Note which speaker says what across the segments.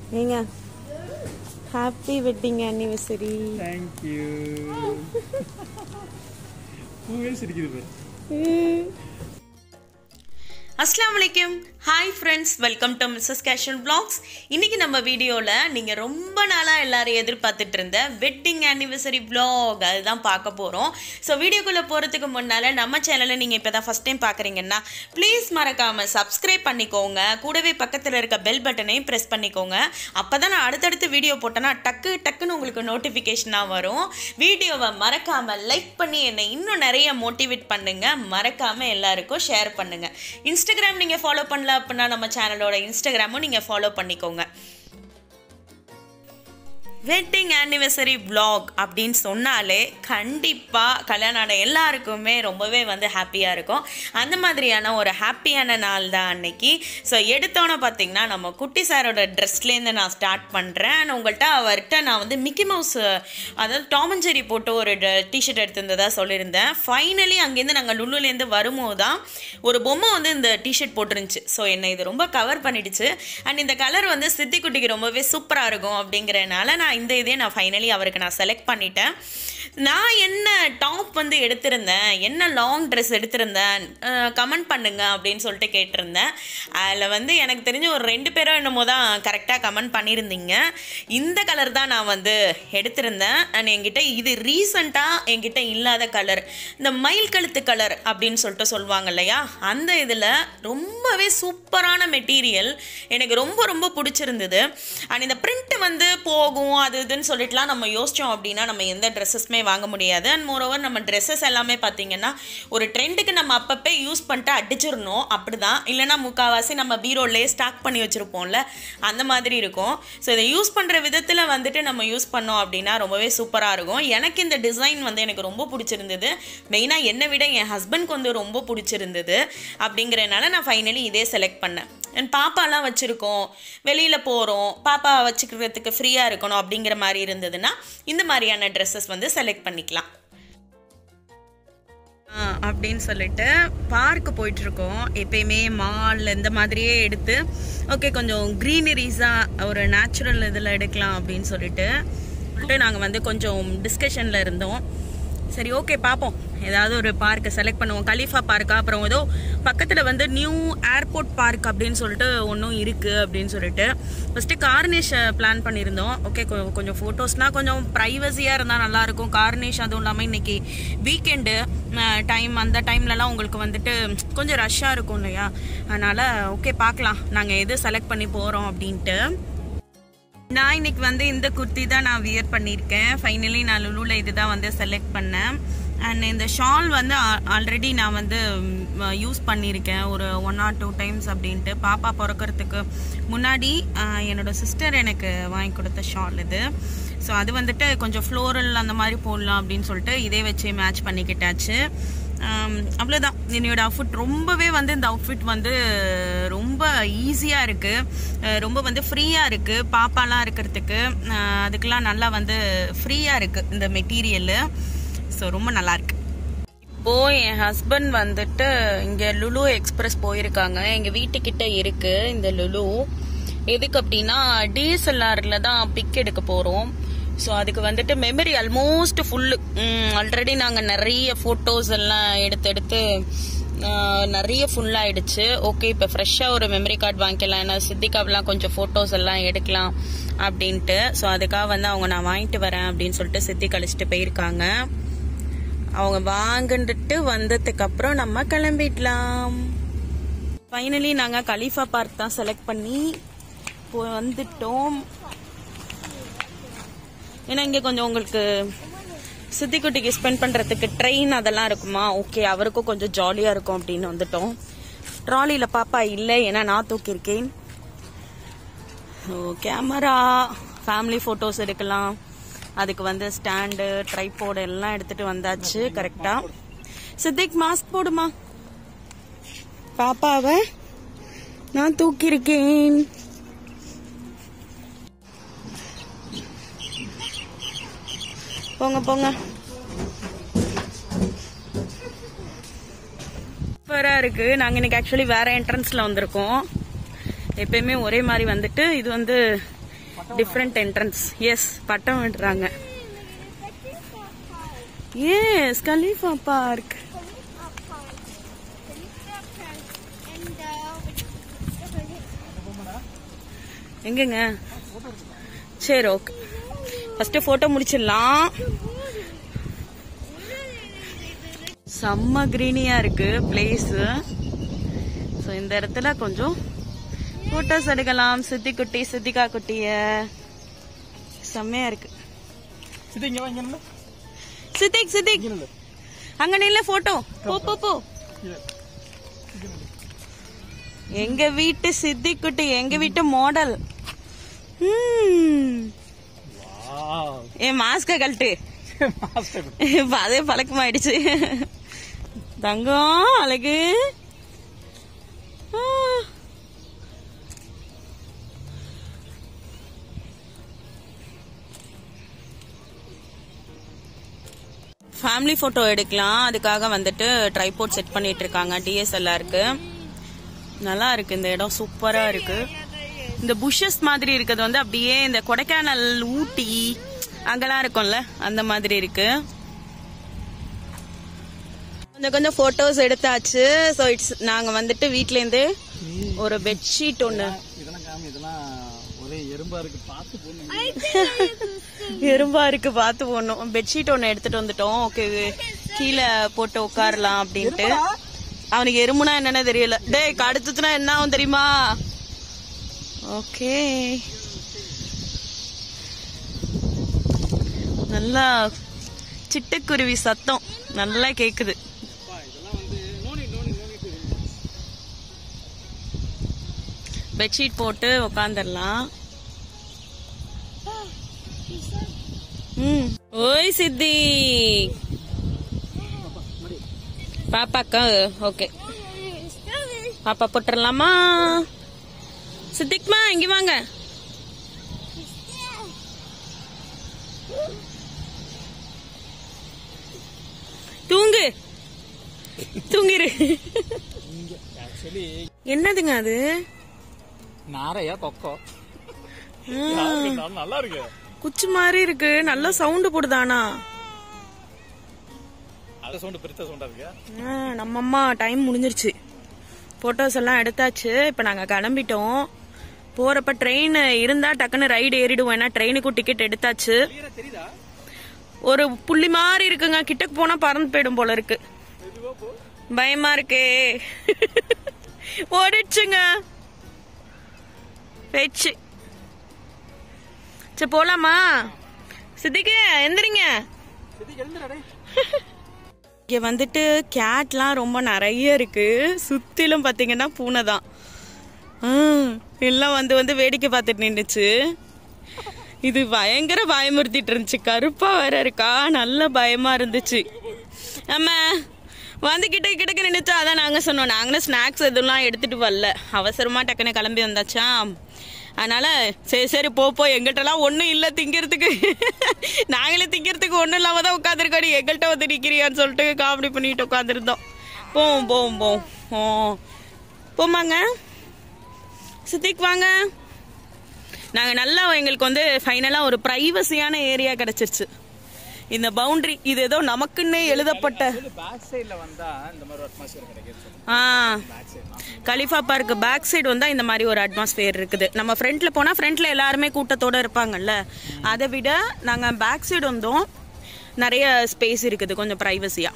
Speaker 1: ஏங்க happy wedding anniversary
Speaker 2: thank you பூவே சிரிக்குது பாரு
Speaker 1: அஸ்லாம் வலைக்கம் hi friends welcome to Mrs casual vlogs இன்னைக்கு நம்ம வீடியோவில் நீங்கள் ரொம்ப நாளாக எல்லாரும் எதிர்பார்த்துட்டு இருந்த வெட்டிங் ஆனிவர்சரி vlog அதுதான் பார்க்க போகிறோம் ஸோ வீடியோக்குள்ளே போகிறதுக்கு முன்னால் நம்ம சேனலை நீங்கள் இப்போ தான் ஃபஸ்ட் டைம் பார்க்குறீங்கன்னா ப்ளீஸ் மறக்காமல் சப்ஸ்கிரைப் பண்ணிக்கோங்க கூடவே பக்கத்தில் இருக்க பெல் பட்டனையும் ப்ரெஸ் பண்ணிக்கோங்க அப்போ தான் நான் அடுத்தடுத்து வீடியோ போட்டேன்னா டக்கு டக்குன்னு உங்களுக்கு நோட்டிஃபிகேஷனாக வரும் வீடியோவை மறக்காமல் லைக் பண்ணி என்னை இன்னும் நிறைய மோட்டிவேட் பண்ணுங்கள் மறக்காமல் எல்லாருக்கும் ஷேர் பண்ணுங்கள் இன்ஸ்டாகிராம் நீங்கள் ஃபாலோ பண்ணல அப்படின்னா நம்ம சேனலோட இன்ஸ்டாகிராமும் நீங்கள் ஃபாலோ பண்ணிக்கோங்க வெட்டிங் ஆனிவர்சரி vlog அப்படின்னு சொன்னாலே கண்டிப்பாக கல்யாணம் ஆன எல்லாருக்குமே ரொம்பவே வந்து ஹாப்பியாக இருக்கும் அந்த மாதிரியான ஒரு ஹாப்பியான நாள் தான் அன்னைக்கு ஸோ எடுத்தோன்னே பார்த்தீங்கன்னா நம்ம குட்டி சாரோட ட்ரெஸ்லேருந்து நான் ஸ்டார்ட் பண்ணுறேன் அண்ட் உங்கள்கிட்ட அவர்கிட்ட நான் வந்து மிக்கி மவுஸ் அதாவது டாம் அண்ட் ஜெரி போட்டு ஒரு டிஷர்ட் எடுத்திருந்ததா சொல்லியிருந்தேன் ஃபைனலி அங்கேருந்து நாங்கள் லுல்லுலேருந்து வரும்போது தான் ஒரு பொம்மை வந்து இந்த டிஷர்ட் போட்டிருந்துச்சு ஸோ என்னை இது ரொம்ப கவர் பண்ணிடுச்சு அண்ட் இந்த கலர் வந்து சித்திக்குட்டிக்கு ரொம்பவே சூப்பராக இருக்கும் அப்படிங்கிறனால நான் இந்த இதே நான் ஃபைனலி அவருக்கு நான் செலக்ட் பண்ணிட்டேன் நான் என்ன டாப் வந்து எடுத்திருந்தேன் என்ன லாங் ட்ரெஸ் எடுத்திருந்தேன் கமெண்ட் பண்ணுங்க அப்படின்னு சொல்லிட்டு கேட்டிருந்தேன் அதில் வந்து எனக்கு தெரிஞ்ச ஒரு ரெண்டு பேரும் என்னமோ தான் கரெக்டாக கமெண்ட் பண்ணியிருந்தீங்க இந்த கலர் தான் நான் வந்து எடுத்திருந்தேன் அண்ட் என்கிட்ட இது ரீசண்டாக என்கிட்ட இல்லாத கலர் இந்த மயில் கழுத்து கலர் அப்படின்னு சொல்லிட்டு சொல்லுவாங்க இல்லையா அந்த இதில் ரொம்பவே சூப்பரான மெட்டீரியல் எனக்கு ரொம்ப ரொம்ப பிடிச்சிருந்தது அண்ட் இந்த பிரிண்ட் வந்து போகும் அது இதுன்னு சொல்லிட்டுலாம் நம்ம யோசித்தோம் அப்படின்னா நம்ம எந்த ட்ரெஸ்ஸஸ்மே வாங்க முடியாது அண்ட் மோரோவர் நம்ம ட்ரெஸ்ஸஸ் எல்லாமே பார்த்தீங்கன்னா ஒரு ட்ரெண்டுக்கு நம்ம அப்பப்போ யூஸ் பண்ணிட்டு அடிச்சிடணும் அப்படி தான் இல்லைனா முக்கால்வாசி நம்ம பீரோலே ஸ்டாக் பண்ணி வச்சுருப்போம்ல அந்த மாதிரி இருக்கும் ஸோ இதை யூஸ் பண்ணுற விதத்தில் வந்துட்டு நம்ம யூஸ் பண்ணோம் அப்படின்னா ரொம்பவே சூப்பராக இருக்கும் எனக்கு இந்த டிசைன் வந்து எனக்கு ரொம்ப பிடிச்சிருந்தது மெயினாக என்னை விட என் ஹஸ்பண்ட்க்கு வந்து ரொம்ப பிடிச்சிருந்தது அப்படிங்கிறனால நான் ஃபைனலி இதே செலக்ட் பண்ணேன் என் பாப்பாலாம் வச்சுருக்கோம் வெளியில் போகிறோம் பாப்பா வச்சுக்கிறதுக்கு ஃப்ரீயாக இருக்கணும் அப்படிங்கிற மாதிரி இருந்ததுன்னா இந்த மாதிரியான ட்ரெஸ்ஸஸ் வந்து செலக்ட் பண்ணிக்கலாம் அப்படின்னு சொல்லிட்டு பார்க்கு போயிட்டுருக்கோம் எப்பயுமே மால் இந்த மாதிரியே எடுத்து ஓகே கொஞ்சம் க்ரீனரிஸாக ஒரு நேச்சுரல் இதில் எடுக்கலாம் அப்படின்னு சொல்லிட்டு நாங்கள் வந்து கொஞ்சம் டிஸ்கஷனில் இருந்தோம் சரி ஓகே பார்ப்போம் ஏதாவது ஒரு பார்க்கை செலக்ட் பண்ணுவோம் கலீஃபா பார்க்கா அப்புறம் ஏதோ பக்கத்தில் வந்து நியூ ஏர்போர்ட் பார்க் அப்படின்னு சொல்லிட்டு ஒன்றும் இருக்குது அப்படின்னு சொல்லிட்டு ஃபஸ்ட்டு கார்னிஷ் பிளான் பண்ணியிருந்தோம் ஓகே கொஞ்சம் ஃபோட்டோஸ்னால் கொஞ்சம் ப்ரைவசியாக இருந்தால் நல்லாயிருக்கும் கார்னிஷ் அதுவும் இல்லாமல் இன்றைக்கி வீக்கெண்டு டைம் அந்த டைம்லலாம் உங்களுக்கு வந்துட்டு கொஞ்சம் ரஷ்ஷாக இருக்கும் இல்லையா அதனால் ஓகே பார்க்கலாம் நாங்கள் எது செலக்ட் பண்ணி போகிறோம் அப்படின்ட்டு நான் இன்னைக்கு வந்து இந்த குர்த்தி தான் நான் வியர் பண்ணியிருக்கேன் ஃபைனலி நான் லுலுவில் இது தான் வந்து செலக்ட் பண்ணேன் அண்ட் இந்த ஷால் வந்து ஆல்ரெடி நான் வந்து யூஸ் பண்ணியிருக்கேன் ஒரு ஒன் ஆர் டூ டைம்ஸ் அப்படின்ட்டு பாப்பா பிறக்கிறதுக்கு முன்னாடி என்னோட சிஸ்டர் எனக்கு வாங்கி கொடுத்த ஷால் இது ஸோ அது வந்துட்டு கொஞ்சம் ஃப்ளோரல் அந்த மாதிரி போடலாம் அப்படின்னு சொல்லிட்டு இதே வச்சு மேட்ச் பண்ணிக்கிட்டாச்சு அவ்வளோதான் என்னோட அவுட்ஃபிட் ரொம்பவே வந்து இந்த அவுட்ஃபிட் வந்து ரொம்ப ஈஸியாக இருக்குது ரொம்ப வந்து ஃப்ரீயாக இருக்குது பாப்பாலாம் இருக்கிறதுக்கு அதுக்கெலாம் நல்லா வந்து ஃப்ரீயாக இருக்குது இந்த மெட்டீரியலு ஸோ ரொம்ப நல்லாயிருக்கு இப்போது என் ஹஸ்பண்ட் வந்துட்டு இங்கே லுலு எக்ஸ்பிரஸ் போயிருக்காங்க எங்கள் வீட்டுக்கிட்ட இருக்குது இந்த லுலு எதுக்கு அப்படின்னா டிஎஸ்எல்ஆரில் தான் பிக் எடுக்க போகிறோம் ஸோ அதுக்கு வந்துட்டு மெமரி ஆல்மோஸ்ட் ஃபுல்லு ஆல்ரெடி நாங்கள் நிறைய ஃபோட்டோஸ் எல்லாம் எடுத்து எடுத்து நிறைய ஃபுல்லாகிடுச்சு ஓகே இப்போ ஃப்ரெஷ்ஷாக ஒரு மெமரி கார்டு வாங்கிக்கலாம் ஏன்னா சித்திகாவெலாம் கொஞ்சம் ஃபோட்டோஸ் எல்லாம் எடுக்கலாம் அப்படின்ட்டு ஸோ அதுக்காக வந்து அவங்க நான் வாங்கிட்டு வரேன் அப்படின்னு சொல்லிட்டு சித்தி கழிச்சிட்டு போயிருக்காங்க அவங்க வாங்கிட்டு வந்ததுக்கு அப்புறம் நம்ம கிளம்பிடலாம் ஃபைனலி நாங்கள் கலீஃபா பார்க் தான் செலக்ட் பண்ணி வந்துட்டோம் ஏன்னா இங்கே கொஞ்சம் உங்களுக்கு சித்திக்குட்டிக்கு ஸ்பெண்ட் பண்ணுறதுக்கு ட்ரெயின் அதெல்லாம் இருக்குமா ஓகே அவருக்கும் கொஞ்சம் ஜாலியாக இருக்கும் அப்படின்னு வந்துட்டோம் ட்ராலியில் பாப்பா இல்லை ஏன்னா நான் தூக்கியிருக்கேன் ஓ கேமரா ஃபேமிலி ஃபோட்டோஸ் எடுக்கலாம் அதுக்கு வந்து ஸ்டாண்டு ட்ரைபோர்டு எல்லாம் எடுத்துட்டு வந்தாச்சு கரெக்டாக சித்திக் மாஸ்க் போடுமா பாப்பாவை நான் தூக்கியிருக்கேன் போங்க போங்க சூப்பராக இருக்கு நாங்கள் இன்னைக்கு ஆக்சுவலி வேற என்ட்ரன்ஸ்ல வந்திருக்கோம் எப்பயுமே ஒரே மாதிரி வந்துட்டு இது வந்து டிஃப்ரெண்ட் என்ட்ரன்ஸ் எஸ் பட்டம் விடுறாங்க எஸ் கலீஃபா பார்க் எங்கங்க சரி ஓகே ஃபர்ஸ்ட் போட்டோ முடிச்சிடலாம் செம்ம கிரீனியா இருக்கு பிளேஸ் ஸோ இந்த இடத்துல கொஞ்சம் போட்டோஸ் எடுக்கலாம் சித்தி குட்டி சித்திகா குட்டிய செம்மையா இருக்கு
Speaker 2: சித்தி இங்க வா இங்க நில்லு.
Speaker 1: சித்திக் சித்திக்
Speaker 2: இங்க நில்லு.
Speaker 1: அங்க நில்ல போட்டோ போ போ போ
Speaker 2: இங்க.
Speaker 1: எங்க வீட்டு சித்தி குட்டி எங்க வீட்டு மாடல்
Speaker 2: Wow.
Speaker 1: என் மாஸ்க கழட்டு
Speaker 2: Master.
Speaker 1: இப்ப அதே பழக்கமாயிடுச்சு தங்கம் அழகு ஆ. ஃபேமிலி போட்டோ எடுக்கலாம் அதுக்காக வந்துட்டு ட்ரைபோர்ட் செட் பண்ணிட்டு இருக்காங்க டிஎஸ்எல்ஆருக்கு நல்லா இருக்கு இந்த இடம் சூப்பரா இருக்கு இந்த புஷஸ் மாதிரி இருக்கிறது வந்து அப்படியே இந்த கொடைக்கானல் ஊட்டி அங்கெல்லாம் இருக்கும்ல அந்த மாதிரி இருக்கு கொஞ்சம் கொஞ்சம் போட்டோஸ் எடுத்தாச்சு ஸோ இட்ஸ் நாங்க வந்துட்டு வீட்ல இருந்து ஒரு பெட்ஷீட் ஒண்ணு
Speaker 2: இதெல்லாம் காமி இதெல்லாம் ஒரே எறும்பா இருக்கு பார்த்து போடணும்
Speaker 1: எறும்பா இருக்கு பார்த்து போடணும் பெட்ஷீட் ஒண்ணு எடுத்துட்டு வந்துட்டோம் ஓகே கீழே போட்டு உட்காரலாம் அப்படின்ட்டு அவனுக்கு எறும்புனா என்னன்னு தெரியல டேய் கடுத்துச்சுனா என்ன ஆகும் தெரியுமா ஓகே நல்லா சிட்டுக்குருவி சத்தம் நல்லா கேக்குது
Speaker 2: இதெல்லாம் வந்து நோனி நோனி நோனி
Speaker 1: பெட்ஷீட் போட்டு உக்காந்துடலாம் ம் ஓய் சித்தி பாப்பாக்கா ஓகே பாப்பா போட்டுடலாமா சித்திக்மா இங்க வாங்க தூங்கு தூங்கிரு
Speaker 2: ஆக்சுவலி
Speaker 1: என்னதுங்க அது
Speaker 2: நாரையா கொக்கோ நல்லா இருக்கு
Speaker 1: குச்சி மாதிரி இருக்கு நல்லா சவுண்டு போடுதானா
Speaker 2: அது சவுண்ட் பெருத்த சவுண்டா இருக்கு
Speaker 1: ஆ, நம்ம அம்மா டைம் முடிஞ்சிருச்சு போட்டோஸ் எல்லாம் எடுத்தாச்சு இப்போ நாங்கள் கிளம்பிட்டோம் போறப்ப ட்ரெயின் இருந்தா டக்குன்னு ரைடு ஏறிடுவோம் ஏன்னா ட்ரெயினுக்கும் டிக்கெட் எடுத்தாச்சு
Speaker 2: கிளியரா தெரியுதா
Speaker 1: ஒரு புள்ளி மாதிரி இருக்குங்க கிட்டக்கு போனா பறந்து போயிடும் போல இருக்கு
Speaker 2: மெதுவா போ
Speaker 1: பயமா இருக்கே ஓடிடுச்சுங்க போயிடுச்சு சரி போலாமா சித்திக்கு எந்திரிங்க
Speaker 2: சித்தி எழுந்துடா
Speaker 1: இங்க வந்துட்டு கேட்லாம் ரொம்ப நிறைய இருக்கு சுத்திலும் பாத்தீங்கன்னா பூனை தான் ஆ, எல்லாம் வந்து வந்து வேடிக்கை பார்த்துட்டு நின்றுச்சு இது பயங்கர பயமுறுத்திட்டு இருந்துச்சு கருப்பா வேற இருக்கா நல்ல பயமா இருந்துச்சு ஆமா வந்து கிட்ட கிட்டக்க நின்றுச்சு அதான் நாங்க சொன்னோம் நாங்களும் ஸ்நாக்ஸ் எதுவும் எடுத்துட்டு வரல அவசரமா டக்குன்னு கிளம்பி வந்தாச்சா அதனால சரி சரி போ போ எங்கிட்டலாம் ஒன்றும் இல்லை திங்கிறதுக்கு நாங்களே திங்கிறதுக்கு ஒன்றும் இல்லாம தான் உட்காந்துருக்கோம் நீ எங்கள்கிட்ட வந்து நிற்கிறியான்னு சொல்லிட்டு காமெடி பண்ணிட்டு உட்காந்துருந்தோம் போவோம் போவோம் போவோம் ஓ போமாங்க சித்திக் வாங்க நாங்கள் நல்லா எங்களுக்கு வந்து ஃபைனலாக ஒரு ப்ரைவசியான ஏரியா கிடச்சிருச்சு இந்த பவுண்டரி இது ஏதோ நமக்குன்னே எழுதப்பட்ட
Speaker 2: பேக் சைடுல வந்தா இந்த மாதிரி ஒரு அட்மாஸ்பியர் கிடைக்குது
Speaker 1: ஆ
Speaker 2: back side
Speaker 1: Khalifa park back side வந்தா இந்த மாதிரி ஒரு அட்மாஸ்பியர் இருக்குது நம்ம ஃப்ரண்ட்ல போனா ஃப்ரண்ட்ல எல்லாருமே கூட்டத்தோட இருப்பாங்கல்ல அதை விட நாங்க பேக் சைடு வந்தோம் நிறைய ஸ்பேஸ் இருக்குது கொஞ்சம் ப்ரைவசியா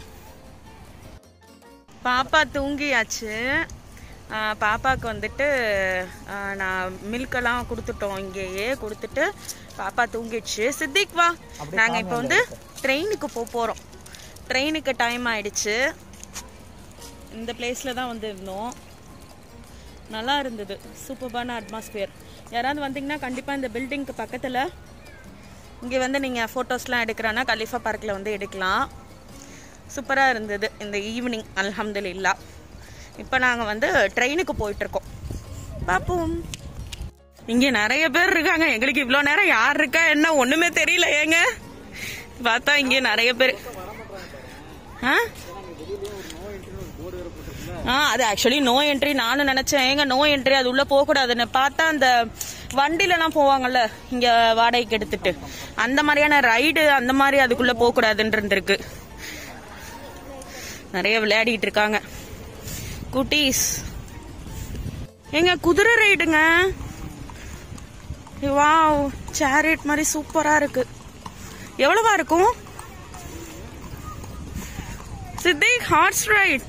Speaker 1: பாப்பா தூங்கியாச்சு ஆ, பாப்பாக்கு வந்துட்டு ஆ, நான் மில்கெல்லாம் கொடுத்துட்டோம் இங்கேயே கொடுத்துட்டு பாப்பா தூங்கிடுச்சு சித்திக் வா நாங்கள் இப்போ வந்து ட்ரெயினுக்கு போக போகிறோம் ட்ரெயினுக்கு டைம் ஆயிடுச்சு இந்த பிளேஸில் தான் வந்து இருந்தோம் நல்லா இருந்தது சூப்பர்பான அட்மாஸ்பியர் யாராவது வந்தீங்கன்னா கண்டிப்பாக இந்த பில்டிங்க்கு பக்கத்தில் இங்கே வந்து நீங்கள் ஃபோட்டோஸ்லாம் எடுக்கிறான்னா கலிஃபா பார்க்கில் வந்து எடுக்கலாம் சூப்பராக இருந்தது இந்த ஈவினிங் அல்ஹம்துலில்லா இப்போ நாங்கள் வந்து ட்ரெயினுக்கு போயிட்டுருக்கோம் பார்ப்போம் இங்கே நிறைய பேர் இருக்காங்க எங்களுக்கு இவ்வளோ நேரம் யார் இருக்கா என்ன ஒன்றுமே தெரியல ஏங்க பார்த்தா இங்கே நிறைய பேர் ஆ ஆ அது ஆக்சுவலி நோ என்ட்ரி நானும் நினைச்சேன் ஏங்க நோ என்ட்ரி அது உள்ள போக கூடாதுன்னு பார்த்தா அந்த வண்டிலலாம் போவாங்கல்ல இங்க வாடகைக்கு எடுத்துட்டு அந்த மாதிரியான ரைடு அந்த மாதிரி அதுக்குள்ள போக கூடாதுன்னு இருந்திருக்கு நிறைய விளையாடிட்டு இருக்காங்க குட்டீஸ் எங்க குதிரை ரைடுங்க வாவ் சேரிட் மாதிரி சூப்பரா இருக்கு எவ்வளவா இருக்கும் சித்திக் ஹார்ஸ் ரைட்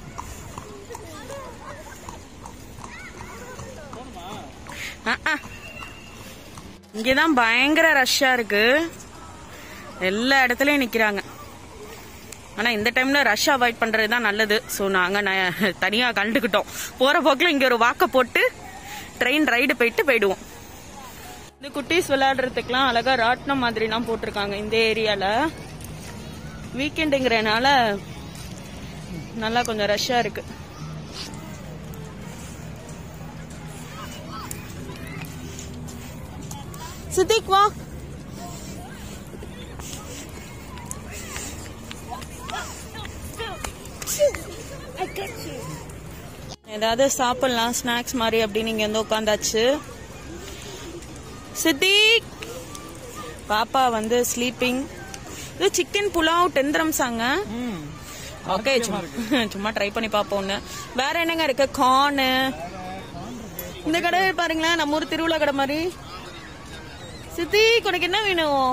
Speaker 1: இங்கதான் பயங்கர ரஷ்ஷா இருக்கு எல்லா இடத்துலயும் நிக்கிறாங்க ஆனா இந்த டைம்ல ரஷ் அவாய்ட் பண்றது தான் நல்லது ஸோ நாங்க ந- தனியா கண்டுக்கிட்டோம் போற போக்குல இங்க ஒரு வாக்க போட்டு ட்ரெயின் ரைடு போயிட்டு போயிடுவோம் இந்த குட்டீஸ் விளையாடுறதுக்குலாம் அழகா ராட்டினம் மாதிரிலாம் போட்டிருக்காங்க இந்த ஏரியால வீக்கெண்டுங்கிறனால நல்லா கொஞ்சம் ரஷ்ஷா இருக்கு சித்திக் வா ஏதாவது சாப்பிடலாம் ஸ்நாக்ஸ் மாதிரி அப்படின்னு இங்க வந்து உட்காந்தாச்சு சித்திக் பாப்பா வந்து ஸ்லீப்பிங் இது சிக்கன் புலாவ் டெந்திரம் சாங்க
Speaker 2: ம்
Speaker 1: ஓகே சும்மா சும்மா ட்ரை பண்ணி பார்ப்போம்னு வேற என்னங்க இருக்கு கார்னு இந்த கடை பாருங்களேன் நம்ம ஊர் திருவிழா கடை மாதிரி சித்தி உனக்கு என்ன வேணும்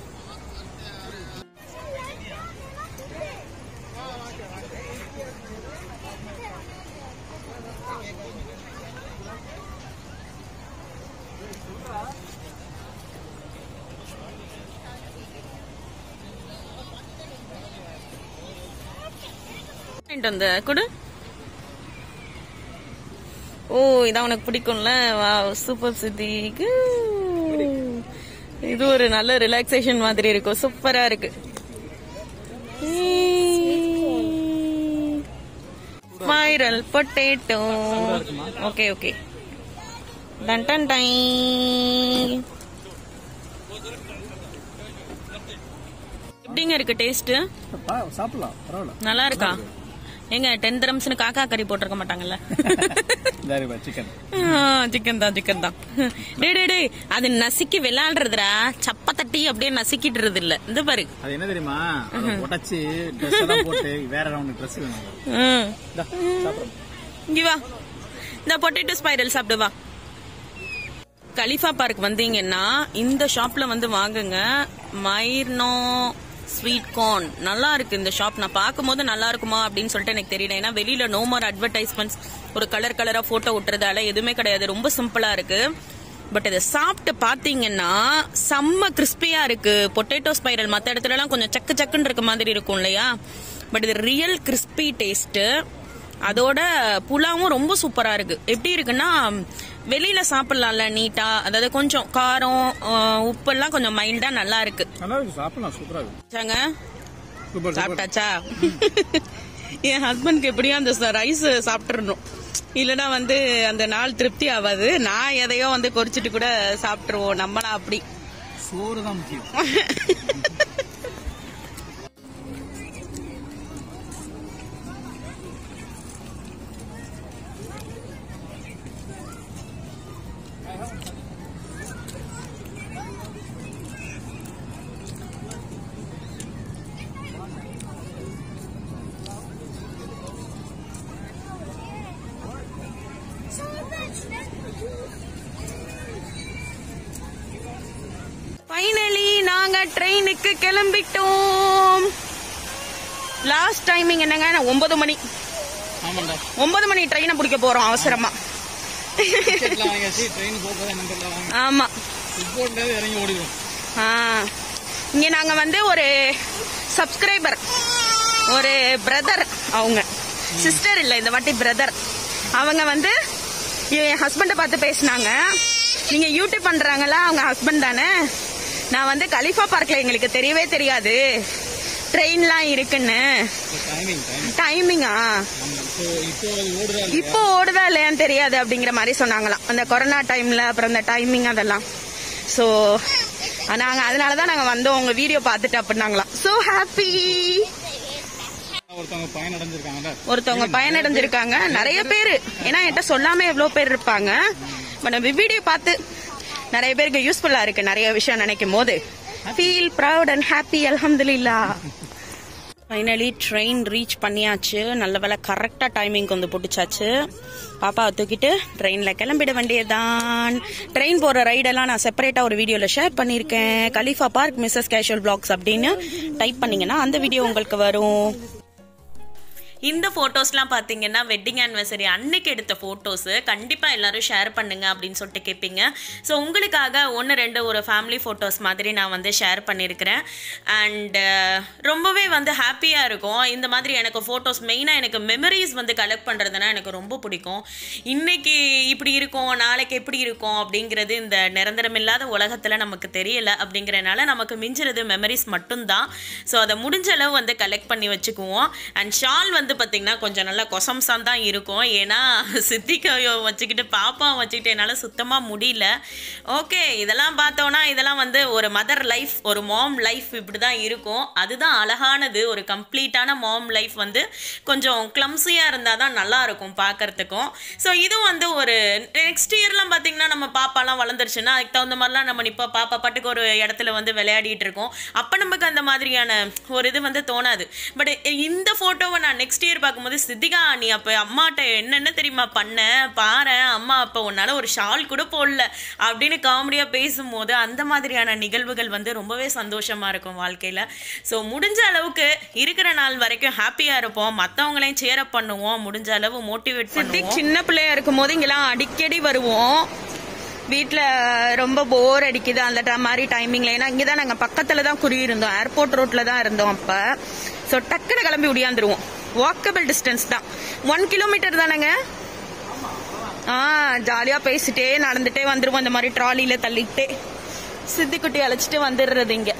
Speaker 1: வாங்கிட்டு வந்த கொடு ஓ இதான் உனக்கு பிடிக்கும்ல வா சூப்பர் சித்திக்கு இது ஒரு நல்ல ரிலாக்ஸேஷன் மாதிரி இருக்கும் சூப்பரா இருக்கு viral potato okay okay done done டை எப்படிங்க இருக்கு டேஸ்ட்
Speaker 2: பா- சாப்பிடலாம் பரவாயில்ல
Speaker 1: நல்லா இருக்கா ஏங்க டென் திரம்ஸ்னு காக்கா கறி போட்டிருக்க மாட்டாங்கல்ல
Speaker 2: வேறு சிக்கன்
Speaker 1: சிக்கன் தான் சிக்கன் தான் டே டே டே அது நசுக்கி விளையாடுறதுடா சப்ப தட்டி அப்படியே நசுக்கிட்டுறது இல்ல இந்த பாரு
Speaker 2: அது என்ன தெரியுமா அதை உடைச்சு ட்ரெஸ் எல்லாம் போட்டு வேற ரவுண்ட் ட்ரெஸ் வேணும்
Speaker 1: ம்.
Speaker 2: இந்தா, சாப்பிடுறோம்
Speaker 1: இங்க வா இந்த பொட்டேட்டோ ஸ்பைரல் சாப்பிடு வா கலிஃபா பார்க் வந்தீங்கன்னா இந்த ஷாப்ல வந்து வாங்குங்க மைர்னோ ஸ்வீட் கார்ன் நல்லா இருக்கு இந்த ஷாப் நான் பார்க்கும்போது நல்லா இருக்குமா அப்படின்னு சொல்லிட்டு எனக்கு தெரியல ஏன்னா வெளியில நோ மோர் அட்வர்டைஸ்மெண்ட்ஸ் ஒரு கலர் கலரா போட்டோ விட்டுறதால எதுவுமே கிடையாது ரொம்ப சிம்பிளா இருக்கு பட் இதை சாப்பிட்டு பாத்தீங்கன்னா செம்ம கிறிஸ்பியா இருக்கு பொட்டேட்டோ ஸ்பைரல் மத்த இடத்துல எல்லாம் கொஞ்சம் சக்கு சக்குன்னு இருக்க மாதிரி இருக்கும் இல்லையா பட் இது ரியல் கிறிஸ்பி டேஸ்ட் அதோட புலாவும் ரொம்ப சூப்பரா இருக்கு எப்படி இருக்குன்னா வெளியில சாப்பிடலாம்ல நீட்டா அதாவது கொஞ்சம் காரம் ஆஹ், உப்பெல்லாம் கொஞ்சம் மைல்டா நல்லா இருக்கு
Speaker 2: நல்லா இருக்கு சாப்பிடலாம் சூப்பரா இருக்கு
Speaker 1: சாங்க
Speaker 2: சூப்பர் சூப்பர்
Speaker 1: சாப்பிட்டாச்சா என் ஹஸ்பண்ட்க்கு எப்படியும் அந்த ரைஸ் சாப்பிட்டுறணும் இல்லனா வந்து அந்த நாள் திருப்தி ஆகாது நான் எதையோ வந்து கொறிச்சிட்டு கூட சாப்பிட்டுருவோம் நம்மளா அப்படி
Speaker 2: சோறு தான் முக்கியம்
Speaker 1: ஃபைனலி நாங்க ட்ரெயினுக்கு கிளம்பிட்டோம் லாஸ்ட் டைமிங் என்னங்க நான் ஒன்பது மணி
Speaker 2: ஆமாண்டா
Speaker 1: ஒன்பது மணி ட்ரெயினை பிடிக்க போறோம் அவசரமா
Speaker 2: டிக்கெட்லாம் வாங்கியாச்சு ட்ரெயின் போக என்ன தெரியல வாங்க
Speaker 1: ஆமா
Speaker 2: ஃபுட்போர்ட்ல இறங்கி ஓடிடும்
Speaker 1: ஆ. இங்க நாங்க வந்து ஒரு சப்ஸ்கிரைபர் ஒரு பிரதர் அவங்க சிஸ்டர் இல்ல இந்த வாட்டி பிரதர் அவங்க வந்து என் ஹஸ்பண்ட பார்த்து பேசினாங்க நீங்க யூடியூப் பண்றாங்களா அவங்க ஹஸ்பண்ட் தானே நான் வந்து கலிஃபா பார்க்ல எங்களுக்கு தெரியவே தெரியாது ட்ரெயின்லாம் இருக்குன்னு
Speaker 2: டைமிங் டைம்
Speaker 1: டைமிங்கா
Speaker 2: இப்போ இப்போ அது ஓடுதா இல்லையா?
Speaker 1: இப்போ ஓடுதா இல்லையான்னு தெரியாது அப்படிங்கிற மாதிரி சொன்னாங்களாம் அந்த கொரோனா டைம்ல அப்புறம் அந்த டைமிங் அதெல்லாம் ஸோ நாங்க அதனால தான் நாங்க வந்தோம் உங்க வீடியோ பார்த்துட்டு அப்படின்னாங்களாம் ஸோ ஹாப்பி
Speaker 2: ஒருத்தவங்க பயன் அடைஞ்சிருக்காங்கல்ல
Speaker 1: ஒருத்தவங்க பயனடைஞ்சிருக்காங்க நிறைய பேர் ஏன்னா என்கிட்ட சொல்லாம எவ்வளவு பேர் இருப்பாங்க பட் நம்ம வீடியோ பார்த்து நிறைய பேருக்கு யூஸ்ஃபுல்லா இருக்கு நிறைய விஷயம் நினைக்கும் போது ஃபீல் ப்ரவுட் அண்ட் ஹாப்பி அல்ஹம்துலில்லா ஃபைனலி ட்ரெயின் ரீச் பண்ணியாச்சு நல்ல வேலை கரெக்டாக டைமிங்க்கு வந்து பிடிச்சாச்சு பாப்பாவை தூக்கிட்டு ட்ரெயினில் கிளம்பிட வேண்டியதுதான் ட்ரெயின் போகிற ரைடெல்லாம் நான் செப்பரேட்டாக ஒரு வீடியோவில் ஷேர் பண்ணியிருக்கேன் Khalifa park Mrs casual vlogs அப்படின்னு டைப் பண்ணீங்கன்னா அந்த வீடியோ உங்களுக்கு வரும் இந்த ஃபோட்டோஸ்லாம் பார்த்தீங்கன்னா வெட்டிங் ஆனிவர்சரி அன்னைக்கு எடுத்த ஃபோட்டோஸு கண்டிப்பாக எல்லாரும் ஷேர் பண்ணுங்க அப்படின்னு சொல்லிட்டு கேட்பீங்க ஸோ உங்களுக்காக ஒன்று ரெண்டு ஒரு ஃபேமிலி ஃபோட்டோஸ் மாதிரி நான் வந்து ஷேர் பண்ணியிருக்கிறேன் அண்டு ரொம்பவே வந்து ஹாப்பியாக இருக்கும் இந்த மாதிரி எனக்கு ஃபோட்டோஸ் மெயினாக எனக்கு மெமரிஸ் வந்து கலெக்ட் பண்ணுறதுனா எனக்கு ரொம்ப பிடிக்கும் இன்னைக்கு இப்படி இருக்கும் நாளைக்கு எப்படி இருக்கும் அப்படிங்கிறது இந்த நிரந்தரமில்லாத உலகத்தில் நமக்கு தெரியல அப்படிங்கிறனால நமக்கு மிஞ்சுறது மெமரிஸ் மட்டும்தான் ஸோ அதை முடிஞ்ச அளவு வந்து கலெக்ட் பண்ணி வச்சுக்குவோம் அண்ட் ஷால் வந்து பார்த்திங்கன்னா கொஞ்சம் நல்லா கொசம்சான் தான் இருக்கும் ஏன்னா சித்திக்கையோ வச்சுக்கிட்டு பாப்பா வச்சுக்கிட்டு என்னால் சுத்தமாக முடியல ஓகே இதெல்லாம் பார்த்தோன்னா இதெல்லாம் வந்து ஒரு மதர் லைஃப் ஒரு மாம் லைஃப் இப்படி தான் இருக்கும் அதுதான் அழகானது ஒரு கம்ப்ளீட்டான மாம் லைஃப் வந்து கொஞ்சம் கிளம்ஸியாக இருந்தால் தான் நல்லா இருக்கும் பார்க்கறதுக்கும் ஸோ இது வந்து ஒரு நெக்ஸ்ட் இயர்லாம் பார்த்தீங்கன்னா நம்ம பாப்பாலாம் வளர்ந்துருச்சுன்னா அதுக்கு தகுந்த மாதிரிலாம் நம்ம இப்போ பாப்பா பாட்டுக்கு ஒரு இடத்துல வந்து விளையாடிட்டு இருக்கோம் அப்போ நமக்கு அந்த மாதிரியான ஒரு இது வந்து தோணாது பட் இந்த ஃபோட்டோவை நான் நெக்ஸ்ட் இயர் பார்க்கும்போது சித்திகா நீ அப்போ அம்மாட்ட என்னென்ன தெரியுமா பண்ண பாரு அம்மா அப்போ உன்னால ஒரு ஷால் கூட போடல அப்படின்னு காமெடியாக பேசும்போது அந்த மாதிரியான நிகழ்வுகள் வந்து ரொம்பவே சந்தோஷமா இருக்கும் வாழ்க்கையில் ஸோ முடிஞ்ச அளவுக்கு இருக்கிற நாள் வரைக்கும் ஹாப்பியாக இருப்போம் மற்றவங்களையும் சேரப் பண்ணுவோம் முடிஞ்ச அளவு மோட்டிவேட் பண்ணுவோம் சின்ன பிள்ளையா இருக்கும் போது இங்கெல்லாம் அடிக்கடி வருவோம் வீட்டில் ரொம்ப போர் அடிக்குது அந்த ட- மாதிரி டைமிங்ல ஏன்னா இங்கே தான் நாங்கள் பக்கத்தில் தான் குடியிருந்தோம் ஏர்போர்ட் ரோட்டில் தான் இருந்தோம் அப்போ ஸோ டக்குன்னு கிளம்பி ஒடியாந்துருவோம் வாக்கபிள் டிஸ்டன்ஸ் தான் ஒன் கிலோமீட்டர் தானேங்க ஆ ஜாலியாக பேசிட்டே நடந்துட்டே வந்துருவோம் இந்த மாதிரி ட்ராலியில் தள்ளிக்கிட்டே சித்திக்குட்டி அழைச்சிட்டு வந்துடுறது இங்கே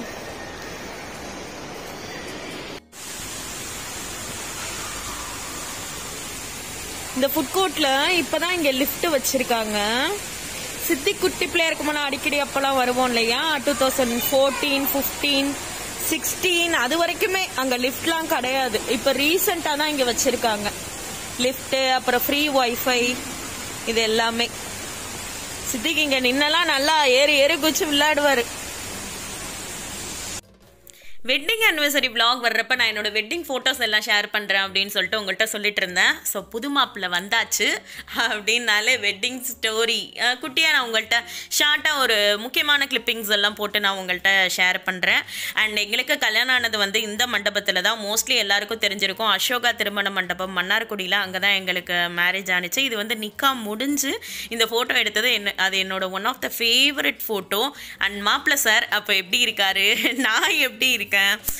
Speaker 1: இந்த ஃபுட் கோர்ட்ல இப்பதான் இங்க லிஃப்ட் வச்சிருக்காங்க சித்தி குட்டி பிள்ளையா இருக்கும்போது அடிக்கடி அப்பெல்லாம் வருவோம் இல்லையா two thousand fourteen fifteen sixteen அது வரைக்குமே அங்க லிஃப்ட்லாம் கிடையாது இப்ப ரீசெண்டா தான் இங்க வச்சிருக்காங்க லிஃப்ட் அப்புறம் ஃப்ரீ வைஃபை இது எல்லாமே சித்திக்கு இங்க நின்னெல்லாம் நல்லா ஏறி ஏறி குச்சி விளையாடுவாரு வெட்டிங் ஆனிவர்சரி vlog வர்றப்ப நான் என்னோட வெட்டிங் ஃபோட்டோஸ் எல்லாம் ஷேர் பண்ணுறேன் அப்படின்னு சொல்லிட்டு உங்கள்கிட்ட சொல்லிட்டு இருந்தேன் ஸோ புது மாப்பிள்ளை வந்தாச்சு அப்படின்னாலே வெட்டிங் ஸ்டோரி குட்டியாக நான் உங்கள்கிட்ட ஷார்ட்டாக ஒரு முக்கியமான கிளிப்பிங்ஸ் எல்லாம் போட்டு நான் உங்கள்கிட்ட ஷேர் பண்ணுறேன் அண்ட் எங்களுக்கு கல்யாணம் ஆனது வந்து இந்த மண்டபத்தில் தான் மோஸ்ட்லி எல்லாருக்கும் தெரிஞ்சிருக்கும் அசோகா திருமண மண்டபம் மன்னார்குடியில் அங்கே தான் எங்களுக்கு மேரேஜ் ஆனிச்சு இது வந்து நிக்கா முடிஞ்சு இந்த ஃபோட்டோ எடுத்தது என்ன அது என்னோட one of the favourite photo and மாப்பிள்ளை சார் அப்போ எப்படி இருக்காரு நான் எப்படி இருக்கேன்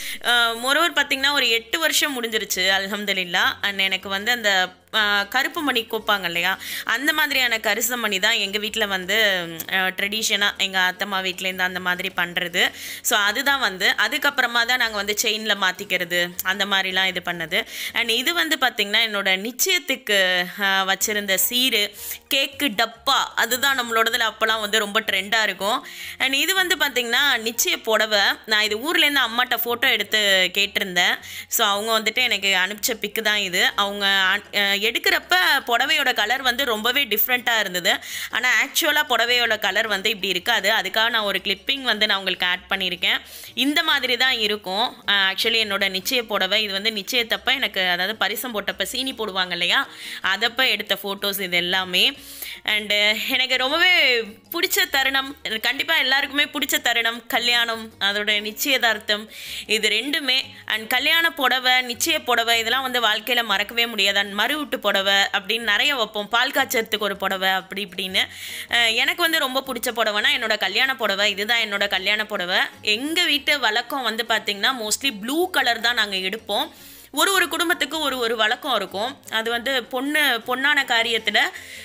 Speaker 1: மொரோவர் பார்த்தீங்கன்னா ஒரு எட்டு வருஷம் முடிஞ்சிருச்சு அல்ஹம்துலில்லா அண்ட் எனக்கு வந்து அந்த ஆஹ், கருப்பு மணி கோப்பாங்க இல்லையா அந்த மாதிரியான கரிச மணி தான் எங்கள் வீட்டில் வந்து ட்ரெடிஷனாக எங்கள் அத்தம்மா வீட்டிலேருந்து அந்த மாதிரி பண்ணுறது ஸோ அதுதான் வந்து அதுக்கப்புறமா தான் நாங்கள் வந்து செயினில் மாற்றிக்கிறது அந்த மாதிரிலாம் இது பண்ணது அண்ட் இது வந்து பார்த்திங்கன்னா என்னோட நிச்சயத்துக்கு ஆஹ், வச்சிருந்த சீரு கேக்கு டப்பா அதுதான் நம்மளோடதுல அப்போல்லாம் வந்து ரொம்ப ட்ரெண்டாக இருக்கும் அண்ட் இது வந்து பார்த்திங்கன்னா நிச்சய புடவை நான் இது ஊர்லேருந்து அம்மாட்ட ஃபோட்டோ எடுத்து கேட்டிருந்தேன் ஸோ அவங்க வந்துட்டு எனக்கு அனுப்பிச்ச பிக்கு தான் இது அவங்க அன்- அஹ் எடுக்கிறப்ப புடவையோட கலர் வந்து ரொம்பவே டிஃப்ரெண்ட்டாக இருந்தது ஆனால் ஆக்சுவலாக புடவையோட கலர் வந்து இப்படி இருக்காது அதுக்காக நான் ஒரு கிளிப்பிங் வந்து நான் உங்களுக்கு ஆட் பண்ணியிருக்கேன் இந்த மாதிரி தான் இருக்கும் ஆக்சுவலி என்னோட நிச்சய புடவை இது வந்து நிச்சயத்தப்ப எனக்கு அதாவது பரிசம் போட்டப்ப சீனி போடுவாங்க இல்லையா அதப்போ எடுத்த ஃபோட்டோஸ் இது எல்லாமே அண்டு எனக்கு ரொம்பவே பிடிச்ச தருணம் கண்டிப்பாக எல்லாருக்குமே பிடிச்ச தருணம் கல்யாணம் அதோட நிச்சயதார்த்தம் இது ரெண்டுமே அண்ட் கல்யாண புடவை நிச்சய புடவை இதெல்லாம் வந்து வாழ்க்கையில் மறக்கவே முடியாது அண்ட் மறுவிட்டு புடவை அப்படின்னு நிறைய வைப்போம் பால் காய்ச்சறதுக்கு ஒரு புடவை அப்படி இப்படின்னு அஹ் எனக்கு வந்து ரொம்ப பிடிச்ச புடவைனா என்னோட கல்யாண புடவை இதுதான் என்னோட கல்யாண புடவை எங்கள் வீட்டு வழக்கம் வந்து பார்த்திங்கன்னா மோஸ்ட்லி ப்ளூ கலர் தான் நாங்கள் எடுப்போம் ஒரு ஒரு குடும்பத்துக்கு ஒரு ஒரு வழக்கம் இருக்கும் அது வந்து பொண்ணு பொண்ணான காரியத்தில்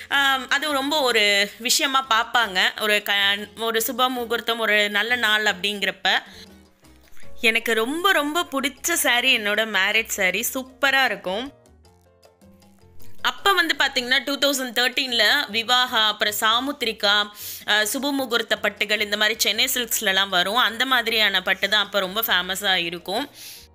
Speaker 1: அது ரொம்ப ஒரு விஷயமா பார்ப்பாங்க ஒரு க ஒரு சுப முகூர்த்தம் ஒரு நல்ல நாள் அப்படிங்கிறப்ப எனக்கு ரொம்ப ரொம்ப பிடிச்ச saree என்னோட மேரேஜ் saree சூப்பராக இருக்கும் அப்போ வந்து பார்த்தீங்கன்னா டூ தௌசண்ட் தேர்ட்டீனில் விவாகா அப்புறம் சாமுத்திரிகா அஹ், சுப முகூர்த்த பட்டுகள் இந்த மாதிரி சென்னை சில்க்ஸ்லலாம் வரும் அந்த மாதிரியான பட்டு தான் அப்போ ரொம்ப ஃபேமஸாக இருக்கும்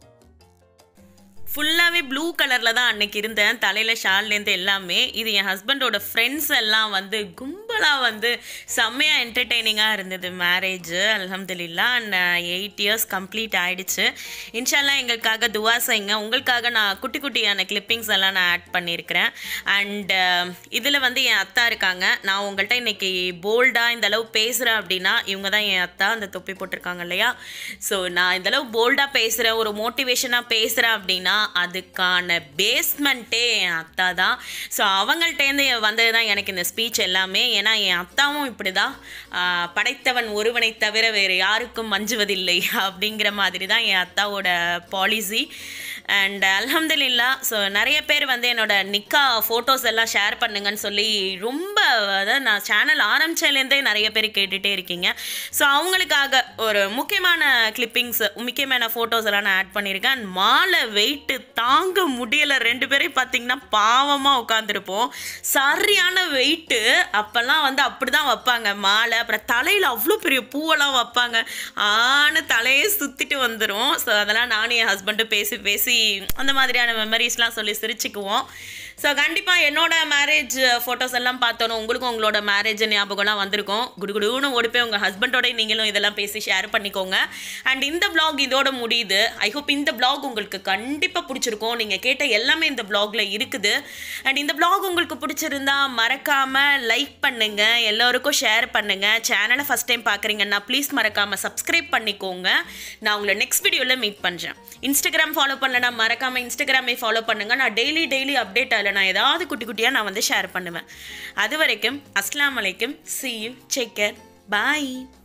Speaker 1: ஃபுல்லாகவே ப்ளூ கலரில் தான் அன்னைக்கு இருந்தேன் தலையில் ஷால்லேருந்து எல்லாமே இது என் ஹஸ்பண்டோட ஃப்ரெண்ட்ஸ் எல்லாம் வந்து கும்பலாக ஓவராலாக வந்து செம்மையாக என்டர்டெய்னிங்காக இருந்தது மேரேஜ் அல்ஹம்துலில்லா அண்ட் எயிட் இயர்ஸ் கம்ப்ளீட் ஆயிடுச்சு இன்ஷால்லா எங்களுக்காக துவா செய்யுங்க உங்களுக்காக நான் குட்டி குட்டியான கிளிப்பிங்ஸ் எல்லாம் நான் ஆட் பண்ணியிருக்கிறேன் அண்ட் இதில் வந்து என் அத்தா இருக்காங்க நான் உங்கள்கிட்ட இன்னைக்கு போல்டாக இந்த அளவு பேசுகிறேன் அப்படின்னா இவங்க தான் என் அத்தா அந்த தொப்பி போட்டிருக்காங்க இல்லையா ஸோ நான் இந்த அளவு போல்டாக பேசுகிறேன் ஒரு மோட்டிவேஷனாக பேசுகிறேன் அப்படின்னா அதுக்கான பேஸ்மெண்ட்டே என் அத்தா தான் ஸோ அவங்கள்ட்டேருந்து வந்தது தான் எனக்கு இந்த ஸ்பீச் எல்லாமே ஏன்னா என் அத்தாவும் இப்படி தான் படைத்தவன் ஒருவனை தவிர வேறு யாருக்கும் மஞ்சுவதில்லை அப்படிங்கிற மாதிரி தான் என் அத்தாவோட பாலிசி அண்ட் அல்ஹம்துலில்லா ஸோ நிறைய பேர் வந்து என்னோட நிக்கா ஃபோட்டோஸ் எல்லாம் ஷேர் பண்ணுங்கன்னு சொல்லி ரொம்ப அதாவது நான் சேனல் ஆரம்பிச்சதுலேருந்தே நிறைய பேர் கேட்டுகிட்டே இருக்கீங்க ஸோ அவங்களுக்காக ஒரு முக்கியமான கிளிப்பிங்ஸ் முக்கியமான ஃபோட்டோஸ் எல்லாம் நான் ஆட் பண்ணியிருக்கேன் அண்ட் மாலை வெயிட்டு தாங்க முடியலை ரெண்டு பேரையும் பார்த்தீங்கன்னா பாவமாக உட்காந்துருப்போம் சரியான வெயிட்டு அப்போல்லாம் வந்து அப்படி தான் வைப்பாங்க மாலை அப்புறம் தலையில் அவ்வளோ பெரிய பூவெல்லாம் வைப்பாங்க ஆன்னு தலையே சுற்றிட்டு வந்துடும் ஸோ அதெல்லாம் நானும் என் ஹஸ்பண்டும் பேசி பேசி அந்த மாதிரியான மெமரிஸ்லாம் சொல்லி சிரிச்சுக்குவோம் ஸோ கண்டிப்பாக என்னோட மேரேஜ் ஃபோட்டோஸ் எல்லாம் பார்த்தோன்னு உங்களுக்கும் உங்களோட மேரேஜ் ஞாபகம்லாம் வந்திருக்கும் குடுகுடுன்னு ஓடி போய் உங்கள் ஹஸ்பண்டோட நீங்களும் இதெல்லாம் பேசி ஷேர் பண்ணிக்கோங்க அண்ட் இந்த vlog இதோட முடியுது ஐ ஹோப் இந்த vlog உங்களுக்கு கண்டிப்பாக பிடிச்சிருக்கும் நீங்கள் கேட்ட எல்லாமே இந்த vlogல இருக்குது அண்ட் இந்த vlog உங்களுக்கு பிடிச்சிருந்தா மறக்காமல் லைக் பண்ணுங்க எல்லோருக்கும் ஷேர் பண்ணுங்க சேனலை ஃபஸ்ட் டைம் பார்க்குறீங்கன்னா ப்ளீஸ் மறக்காமல் சப்ஸ்கிரைப் பண்ணிக்கோங்க நான் உங்களை நெக்ஸ்ட் வீடியோவில் மீட் பண்ணுறேன் இன்ஸ்டாகிராம் ஃபாலோ பண்ணலனா மறக்காமல் இன்ஸ்டாகிராமே ஃபாலோ பண்ணுங்க நான் டெய்லி டெய்லி அப்டேட் அதில் நான் ஏதாவது குட்டி குட்டியாக நான் வந்து ஷேர் பண்ணுவேன் அது வரைக்கும் அஸ்லாம் வலைக்கும் see you take care bye